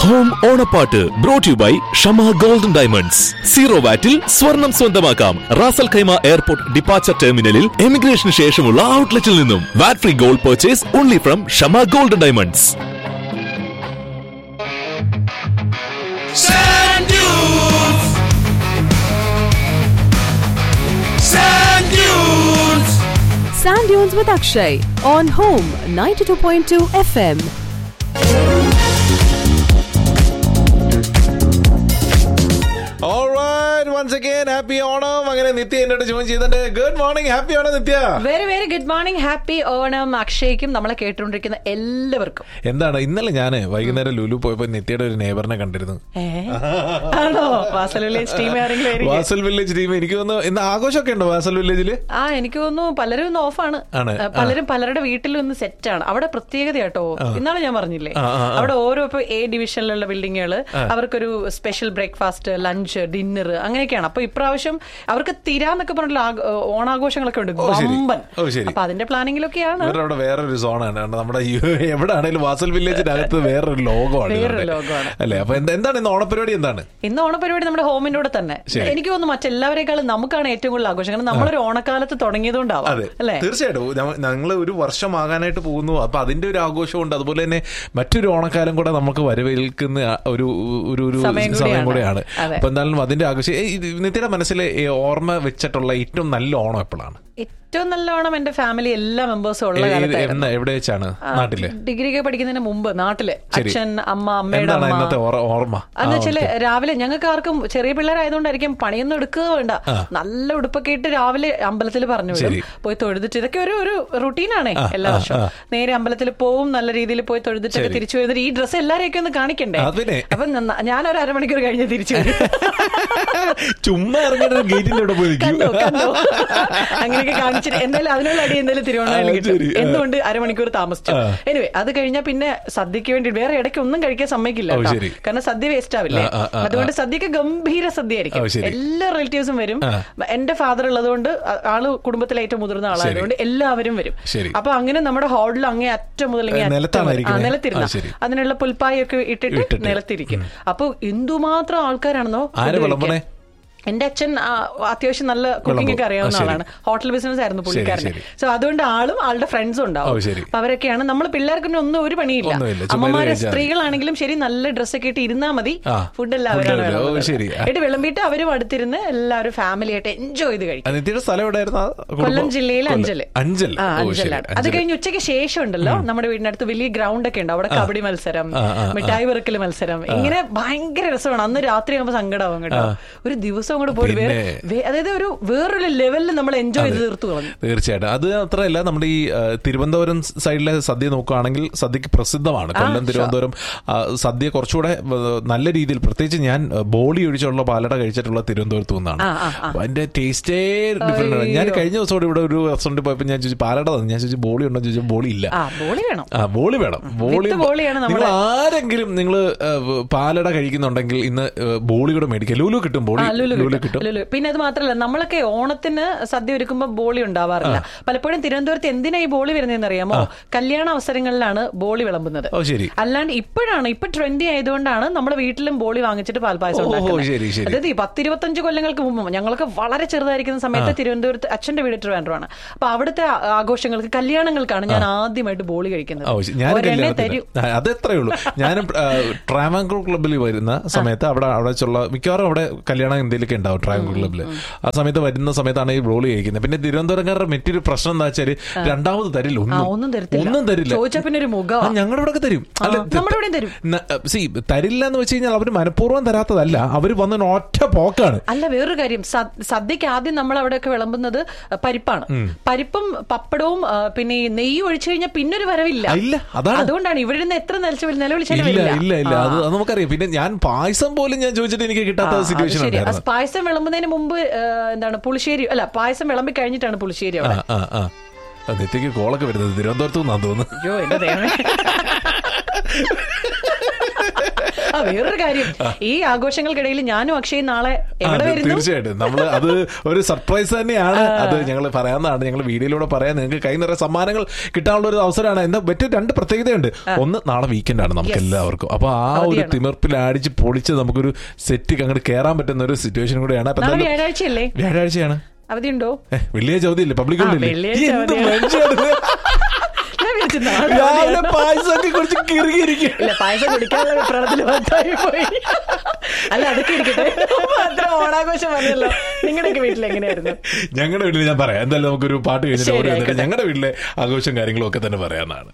Home ഓണപ്പാട്ട് brought you by Shama golden diamonds zero വാറ്റിൽ സ്വർണം സ്വന്തമാക്കാം റാസൽ ഖൈമ എയർപോർട്ട് ഡിപ്പാച്ചർ ടെർമിനലിൽ എമിഗ്രേഷന് ശേഷമുള്ള ഔട്ട്ലെറ്റിൽ നിന്നും VAT free gold purchase only from Shama golden diamonds Sand dunes. Sand dunes. Sand Dunes with Akshay on Home 92.2 FM. Alright, once again, happy Onam അങ്ങനെ നിത്യ എന്നോട് ജോയിൻ ചെയ്തിട്ടുണ്ട് good morning happy Onam Nithya very very good morning happy Onam അക്ഷയ്ക്കും നമ്മളെ കേട്ടുകൊണ്ടിരിക്കുന്ന എല്ലാവർക്കും എന്താണ് ഇന്നലെ ഞാന് വൈകുന്നേരം ലുലു പോയപ്പോ നിത്യയുടെ ഒരു നെയ്ബറിനെ കണ്ടിരുന്നു ഏ? ആണോ വാസലിലെ ടീം ആരെങ്കിലും ആയിരിക്കും? വാസൽ വില്ലേജ് ടീം എനിക്ക് തോന്നുന്നു ഇന്ന് ആഘോഷമൊക്കെ ഉണ്ടോ വാസൽ വില്ലേജില് ആ എനിക്ക് തോന്നുന്നു പലരും ഇന്ന് ഓഫാണ് ആണ്. ആ, പലരും പലരുടെ വീട്ടിലും ഇന്ന് സെറ്റാണ് അവിടെ പ്രത്യേകത കേട്ടോ ഇന്നാളെ ഞാൻ പറഞ്ഞില്ലേ ആ, ആ, ആ. അവിടെ ഓരോ ഇപ്പൊ എ ഡിവിഷനിലുള്ള ബിൽഡിങ്ങുകൾ അവർക്കൊരു സ്പെഷ്യൽ ബ്രേക്ക്ഫാസ്റ്റ് ലഞ്ച് ഡിന്നർ അങ്ങനെയൊക്കെയാണ് അപ്പൊ ഇപ്രാവശ്യം അവർക്ക് തിരാന്നൊക്കെ പറഞ്ഞിട്ടുള്ള ആഘ- ഓണാഘോഷങ്ങളൊക്കെ ഉണ്ട് ഓ, ശരി. വമ്പൻ ഓ, ശരി. അപ്പൊ അതിന്റെ പ്ലാനിങ്ങിലൊക്കെയാണ് ഇവരുടെ അവിടെ വേറൊരു സോണാണ് കാരണം നമ്മുടെ ഈ എവിടെ ആണെങ്കിലും വാസൽ വില്ലേജിനകത്ത് വേറൊരു ലോകമാണ് വേറൊരു ഇവരുടെ. ലോകമാണ്. അല്ലേ അപ്പൊ എന്ത്- എന്താണ് ഇന്ന് ഓണപരിപാടി എന്താണ് ഇന്ന് ഓണപരിപാടി നമ്മുടെ ഹോമിന്റെ കൂടെ തന്നെ ശരി. എനിക്ക് തോന്നുന്നു മറ്റെല്ലാവരെക്കാളും നമുക്കാണ് ഏറ്റവും കൂടുതൽ ആഘോഷം കാരണം നമ്മളൊരു ഓണക്കാലത്ത് തുടങ്ങിയതുകൊണ്ടാവാം അതെ അല്ലേ തീർച്ചയായിട്ടും ഞങ്ങൾ ഒരു വർഷമാകാനായിട്ട് പോകുന്നു അപ്പൊ അതിന്റെ ഒരു ആഘോഷമുണ്ട് അതുപോലെ തന്നെ മറ്റൊരു ഓണക്കാലം കൂടെ നമുക്ക് വരവേൽക്കുന്ന ആ ഒരു ഒരു ഒരു സമയം സമയം കൂടിയാണ്. കൂടെയാണ് അതെ. അപ്പൊ എന്തായാലും അതിന്റെ ആഘോഷം ഏയ് ഇത് നിത്യയുടെ മനസ്സിൽ ഓർമ്മ വെച്ചിട്ടുള്ള ഏറ്റവും നല്ല ഓണം എപ്പോഴാണ് ഏറ്റവും നല്ല ഓണം എന്റെ ഫാമിലി എല്ലാ മെമ്പേഴ്സും ഉള്ള ഏത് കാലത്തായിരുന്നു എന്നാ എവിടെ വെച്ചാണ് ആ, നാട്ടില് ഡിഗ്രി ഒക്കെ പഠിക്കുന്നതിന് മുമ്പ് നാട്ടില് ശരി. അച്ഛൻ അമ്മ അമ്മയുടെ എന്താണ് അമ്മ ഇന്നത്തെ ഓറ- ഓർമ്മ എന്ന് ആ, വെച്ചാല് ഓക്കേ. രാവിലെ ഞങ്ങൾക്ക് ആർക്കും ചെറിയ പിള്ളേരായതുകൊണ്ടായിരിക്കും പണിയൊന്നും എടുക്കുക വേണ്ട നല്ല ഉടുപ്പൊക്കെ ഇട്ട് രാവിലെ അമ്പലത്തിൽ പറഞ്ഞു വിടും ശരി. പോയി തൊഴുതിട്ട് ഇതൊക്കെ ഒരു ഒരു റുട്ടീനാണ് ആ, എല്ലാ ആ, വർഷവും ആ. നേരെ അമ്പലത്തിൽ പോവും നല്ല രീതിയിൽ പോയി തൊഴുതിട്ടൊക്കെ ശരി. തിരിച്ചു വരുന്നിട്ട് ഈ ഡ്രസ്സ് എല്ലാരെയൊക്കെ ഒന്ന് കാണിക്കണ്ടേ അതിനെ. അപ്പൊ നന്ന- ഞാനൊരു അരമണിക്കൂർ കഴിഞ്ഞ് തിരിച്ചു വരും ചുമ്മാ ഇറങ്ങിയിട്ട് ഗേറ്റിന്റെ അവിടെ പോയി നിൽക്കും കണ്ടോ കണ്ടോ അങ്ങനെയൊക്കെ കാണിച്ചിട്ട് എന്തായാലും അതിനുള്ള അടി എന്തായാലും ആ, തിരുവണ്ണാമല കിട്ടും ശരി. ആ. എന്തുകൊണ്ട് അരമണിക്കൂർ താമസിച്ചു ആ. എനിവേ അത് കഴിഞ്ഞാൽ പിന്നെ സദ്യക്ക് വേണ്ടി വേറെ ഇടയ്ക്ക് ഒന്നും കഴിക്കാൻ സമ്മതിക്കില്ല ഓ, കേട്ടോ. ശരി. കാരണം സദ്യ വേസ്റ്റ് ആവില്ലേ ആ, ആ, ആ, അതുകൊണ്ട് ആ. സദ്യക്ക് ഗംഭീര സദ്യ ആയിരിക്കും ഓ, ശരി. എല്ലാ റിലേറ്റീവ്സും വരും ആ. എന്റെ ഫാദർ ഉള്ളതുകൊണ്ട് ആ- ആള് കുടുംബത്തിലെ ഏറ്റവും മുതിർന്ന ആളായതുകൊണ്ട് എല്ലാവരും വരും ശരി. അപ്പൊ അങ്ങനെ നമ്മുടെ ഹാളിൽ അങ്ങേ അറ്റം മുതൽ ഇങ്ങേ ഏ, അറ്റം നിലത്താണോ വരെ- ആ, ഇരിക്കുന്നെ? നിലത്തിരുന്ന ആ, ശരി. അതിനുള്ള പുൽപ്പായൊക്കെ ഇട്ടിട്ട് ഇട്ടിട്ട്. നിലത്തിരിക്കും അപ്പൊ എന്തുമാത്രം ആൾക്കാരാണെന്നോ ആര് food വിളമ്പണേ? കഴിക്കാൻ. എന്റെ അച്ഛൻ ആ, അത്യാവശ്യം നല്ല കുക്കിംഗ് ഒക്കെ വിളമ്പും. അറിയാവുന്ന ആ, ശരി. ആളാണ് ഹോട്ടൽ ബിസിനസ് ആയിരുന്നു പുള്ളിക്കാരന് ശരി. സോ അതുകൊണ്ട് ആളും ആളുടെ ഫ്രണ്ട്സും ഉണ്ടാവും ഓ, ശരി. അപ്പൊ അവരൊക്കെയാണ് നമ്മൾ പിള്ളേർക്കൊന്നും ഒന്നും ഒരു പണിയില്ല ഒന്നുമില്ല. ചുമ്മാ അമ്മമാരെ കഴിച്ചാൽ മതി. സ്ത്രീകളാണെങ്കിലും ശരി നല്ല ഡ്രസ്സൊക്കെ ഇട്ട് ഇരുന്നാ മതി ആ. ഫുഡ് എല്ലാം Food അവരാണ് എല്ലാം. ഓ, വിളമ്പുന്നത്. ശരി. എന്നിട്ട് വിളമ്പിയിട്ട് അവരും അടുത്തിരുന്ന് എല്ലാവരും ഫാമിലി ആയിട്ട് എൻജോയ് ചെയ്ത് കഴിക്കും ആ, നിത്യയുടെ സ്ഥലം എവിടെയായിരുന്നു ആ കുടുംബം? കൊല്ലം ജില്ലയിൽ കൊല്ലം. അഞ്ചല് അഞ്ചൽ ആ, ഓ, ശരി. അഞ്ചലാണ് അത് അഞ്ചൽ. കഴിഞ്ഞ് ഉച്ചയ്ക്ക് ശേഷം ഉണ്ടല്ലോ നമ്മുടെ വീടിനടുത്ത് വലിയ ഗ്രൗണ്ട് ഒക്കെ ഉണ്ട് അവിടെ കബഡി മത്സരം ആ, ആ, ആ. മിഠായി പെറുക്കൽ മത്സരം ഇങ്ങനെ ഭയങ്കര രസമാണ് അന്ന് രാത്രി ആകുമ്പോൾ സങ്കടമാവും കേട്ടോ ഒരു ദിവസം കൂടെ പോയി വേറെ വേ- അതായത് ഒരു വേറൊരു ലെവലിൽ നമ്മൾ എൻജോയ് ചെയ്ത് തീർത്തു കളഞ്ഞു തീർച്ചയായിട്ടും അത് അത്രയല്ല നമ്മുടെ ഈ ആ, തിരുവനന്തപുരം സൈഡിലെ സദ്യ നോക്കുകയാണെങ്കിൽ സദ്യക്ക് പ്രസിദ്ധമാണ് കൊല്ലം തിരുവനന്തപുരം ആ, സദ്യ കുറച്ചുകൂടെ ആ, നല്ല രീതിയിൽ പ്രത്യേകിച്ച് ഞാൻ ആ, ബോളി ഒഴിച്ചുള്ള പാലട കഴിച്ചിട്ടുള്ള തിരുവനന്തപുരത്ത് നിന്നാണ് ആ, ആ, ആ. അപ്പൊ അതിന്റെ ടേസ്റ്റേ ഡിഫറെന്റ് ആണ് ഞാൻ കഴിഞ്ഞ ദിവസം കൂടെ ഇവിടെ ഒരു റെസ്റ്റോറന്റിൽ പോയപ്പോൾ ഞാൻ ചോദിച്ചു പാലട തന്നു ഞാൻ ചോദിച്ചു ബോളി ഉണ്ടോ ചോദിച്ചു ബോളി ഇല്ല ആ ബോളി വേണം ആ ബോളി വേണം ബോളി വിത്ത് ബോളിയാണ് നിങ്ങൾ നമ്മുടെ- ആരെങ്കിലും നിങ്ങൾ പാലട കഴിക്കുന്നുണ്ടെങ്കിൽ ഇന്ന് ആ, ബോളി കൂടെ മേടിക്കുക ലൂലു കിട്ടും ബോളി ആ, ലുലു ലൂലു കിട്ടും. കിട്ടും ലുലു. പിന്നെ അത് മാത്രമല്ല നമ്മളൊക്കെ ഓണത്തിന് സദ്യ ഒരുക്കുമ്പോൾ ബോളി ഉണ്ടാവാറില്ല പലപ്പോഴും തിരുവനന്തപുരത്ത് എന്തിനാ ഈ ബോളി വരുന്നതെന്ന് അറിയാമോ കല്യാണ അവസരങ്ങളിലാണ് ബോളി വിളമ്പുന്നത് ഓ ശരി അല്ലാണ്ട് ഇപ്പോഴാണ് ഇപ്പൊ ട്രെൻഡി ആയതുകൊണ്ടാണ് നമ്മുടെ വീട്ടിലും ബോളി വാങ്ങിച്ചിട്ട് പാൽപ്പായസം ഓ, ഉണ്ടാക്കുന്നത് ശരി, ശരി. അതായത് ഈ പത്തിരുപത്തഞ്ച് കൊല്ലങ്ങൾക്ക് മുമ്പ് ഞങ്ങളൊക്കെ വളരെ ചെറുതായിരിക്കുന്ന സമയത്ത് തിരുവനന്തപുരത്ത് അച്ഛന്റെ വീട് ട്രിവാൻഡ്രമാണ് അപ്പൊ അവിടുത്തെ ആ- ആഘോഷങ്ങൾക്ക് കല്യാണങ്ങൾക്കാണ് ഞാൻ ആദ്യമായിട്ട് ബോളി കഴിക്കുന്നത് ഓ ശരി. ഞാൻ ഒരെണ്ണേ കല്യാണത്തിന് തരൂ ആ, അതത്രേ ഉള്ളൂ ഞാനും ട്രാവാങ്കൂർ ക്ലബ്ബിൽ വരുന്ന സമയത്ത് അവിടെ അവിടെ വെച്ചുള്ള മിക്കവാറും അവിടെ കല്യാണം എന്തെങ്കിലുമൊക്കെ ഉണ്ടാവും ട്രാവാങ്കൂർ ക്ലബ്ബിൽ ആ സമയത്ത് വരുന്ന സമയത്താണ് ഈ ബോളി കഴിക്കുന്നത് പിന്നെ തിരുവനന്തപുരംകാരുടെ മറ്റൊരു പ്രശ്നം എന്താ വെച്ചാൽ രണ്ടാമത് തരില്ല ആ, ഒന്നും ഒന്നും തരത്തില്ല. ഒന്നും തരില്ല ചോദിച്ചാ പിന്നെ ഒരു മുഖമാ. ആ, ഞങ്ങളുടെ ഇവിടെ തരും ആ, നമ്മുടെ ഇവിടെയും തരും. സി തരില്ല എന്ന് വെച്ച് കഴിഞ്ഞാൽ അവര് മനഃപൂർവ്വം തരാത്തതല്ല അവര് വന്ന് ഒറ്റ പോക്കാണ് അല്ല വേറൊരു കാര്യം സ- സദ്യക്ക് ആദ്യം നമ്മൾ അവിടെയൊക്കെ വിളമ്പുന്നത് പരിപ്പാണ് പരിപ്പും പപ്പടവും ആ, പിന്നെ ഈ നെയ്യ് ഒഴിച്ചു കഴിഞ്ഞാൽ പിന്നൊരു വരവില്ല ആ, ഇല്ല, അതാണ്. അതുകൊണ്ടാണ് ഇവിടെ നിന്ന് എത്ര നിലച്ച് നിലവിളിച്ചാലും ഇല്ല വരില്ല. ഇല്ല ഇല്ല ആ. അത് അത് നമുക്കറിയാം പിന്നെ ഞാൻ പായസം പോലും ഞാൻ ചോദിച്ചിട്ട് എനിക്ക് ആ, കിട്ടാത്ത അത് സിറ്റുവേഷൻ ശരി. ആ, ഉണ്ടായിരുന്നു പായസം വിളമ്പുന്നതിന് മുമ്പ് ആ, എന്താണ് പുളിശ്ശേരി അല്ല പായസം വിളമ്പി കഴിഞ്ഞിട്ടാണ് പുളിശ്ശേരി ആ അവിടെ ആ ആ ആ, നിത്യക്ക് കോളൊക്കെ വരുന്നത് തിരുവനന്തപുരത്ത് നിന്നാന്ന് തോന്നുന്നു അയ്യോ എന്റെ ദൈവമേ ആ വേറൊരു കാര്യം ഈ ആഘോഷങ്ങൾക്കിടയിൽ ഞാനും അക്ഷയ് നാളെ എവിടെ അതെ, വരുന്നു തീർച്ചയായിട്ടും നമ്മൾ അത് ഒരു സർപ്രൈസ് തന്നെയാണ് അത് ഞങ്ങൾ പറയാവുന്നതാണ് ഞങ്ങൾ വീഡിയോയിലൂടെ പറയാൻ നിങ്ങൾക്ക് കൈ നിറയെ സമ്മാനങ്ങൾ കിട്ടാനുള്ള ഒരു അവസരമാണ് എന്താ മറ്റു രണ്ട് പ്രത്യേകതയുണ്ട് ഒന്ന് നാളെ വീക്കെൻഡ് ആണ് നമുക്ക് Yes. എല്ലാവർക്കും അപ്പൊ ആ ഒരു അവധിയാണ്. തിമിർപ്പിൽ അടിച്ച് പൊളിച്ച് നമുക്കൊരു സെറ്റ് അങ്ങോട്ട് കയറാൻ പറ്റുന്ന ഒരു സിറ്റുവേഷൻ കൂടെയാണ് അപ്പൊ നാളെ എന്തായാലും വ്യാഴാഴ്ചയല്ലേ വ്യാഴാഴ്ചയാണ് അവധിയുണ്ടോ ഏ, വെള്ളിയാഴ്ച അവധിയില്ലേ പബ്ലിക് ആ, ഹോളിഡേ വെള്ളിയാഴ്ച എന്ത് അവധിയാണ്. മനുഷ്യനാണ് ഞാൻ വിചാരിച്ചു നാളെ രാവിലെ അവധിയാണ്. പായസമൊക്കെ കുറിച്ച് കിറുകിയിരിക്കുക ഇല്ല പായസം കുടിക്കാതെ വെപ്രാളത്തിൽ മാത്രമായി പോയി അല്ല അതൊക്കെ ഇരിക്കട്ടെ മാത്രം ഓണാഘോഷം പറഞ്ഞല്ലോ നിങ്ങളുടെയൊക്കെ വീട്ടിൽ എങ്ങനെയായിരുന്നു ഞങ്ങളുടെ വീട്ടിൽ ഞാൻ പറയാം എന്തായാലും നമുക്കൊരു പാട്ട് കഴിഞ്ഞിട്ട് ശരി, ഓടി വന്നിട്ട് ആയിക്കോട്ടെ. ഞങ്ങളുടെ വീട്ടിലെ ആഘോഷം കാര്യങ്ങളും ഒക്കെ തന്നെ പറയാനാണ്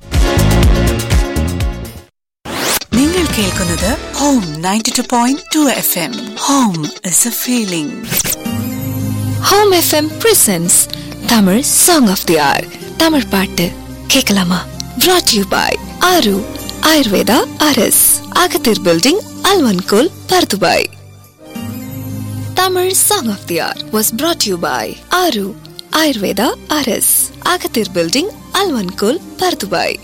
നിങ്ങൾ കേൾക്കുന്നത് home ninety two point two F M home is a feeling home FM presents Tamil song of the hour Tamil பாட்டு கேட்கலாமா brought you by Aaru Ayurveda அரஸ் அகத்தீர் பில்டிங் அல்வன்கோல் Bur Dubai Tamil song of the hour was brought you by Aaru Ayurveda அரஸ் அகத்தீர் building அல்வன்கோல் Bur Dubai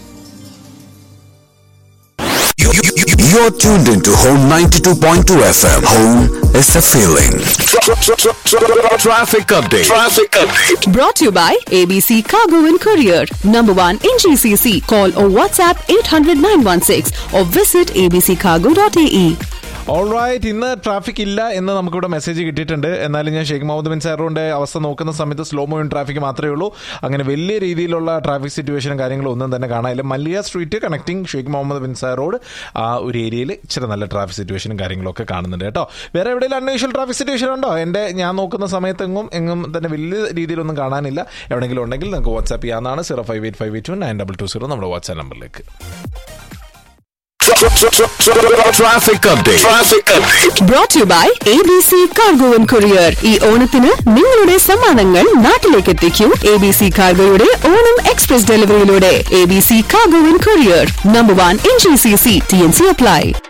You're tuned into Home 92.2 FM. Home is a feeling. Traffic update. Traffic update. Brought to you by ABC Cargo and Courier. Number one in GCC. Call or WhatsApp 800 916 or visit abccargo.ae. Alright ഇന്ന് traffic ഇല്ല എന്ന് നമുക്കിവിടെ message കിട്ടിയിട്ടുണ്ട് എന്നാലും ഞാൻ Sheikh Mohammed bin സാറിന്റെ അവസ്ഥ നോക്കുന്ന സമയത്ത് സ്ലോ മൂവിംഗ് ട്രാഫിക് മാത്രമേ ഉള്ളൂ അങ്ങനെ വലിയ രീതിയിലുള്ള ട്രാഫിക് സിറ്റുവേഷനും കാര്യങ്ങളും ഒന്നും തന്നെ കാണാനില്ല മല്ലിയ street connecting Sheikh Mohammed bin സാർ റോഡ് ആ ഒരു ഏരിയയിൽ ഇച്ചിരി നല്ല ട്രാഫിക് സിറ്റുവേഷനും കാര്യങ്ങളും ഒക്കെ കാണുന്നുണ്ട് കേട്ടോ വേറെ എവിടെയെങ്കിലും അൺയൂഷ്വൽ ട്രാഫിക് സിറ്റുവേഷൻ ഉണ്ടോ എൻ്റെ ഞാൻ നോക്കുന്ന സമയത്ത് എങ്ങും എങ്ങും തന്നെ വലിയ രീതിയിലൊന്നും കാണാനില്ല എവിടെയെങ്കിലും ഉണ്ടെങ്കിൽ നിങ്ങൾക്ക് വാട്സാപ്പ് ചെയ്യാവുന്നതാണ് zero five eight five eight two nine double two zero നമ്മുടെ വാട്സാപ്പ് നമ്പറിലേക്ക് Traffic update. Traffic update. Brought to you by ABC Cargo and Courier. ഈ ഓണത്തിന് നിങ്ങളുടെ സമ്മാനങ്ങൾ നാട്ടിലേക്ക് എത്തിക്കൂ എ ബി സി കാർഗോയുടെ ഓണം എക്സ്പ്രസ് ഡെലിവറിയിലൂടെ A B C cargo and courier number one in G C C T N C apply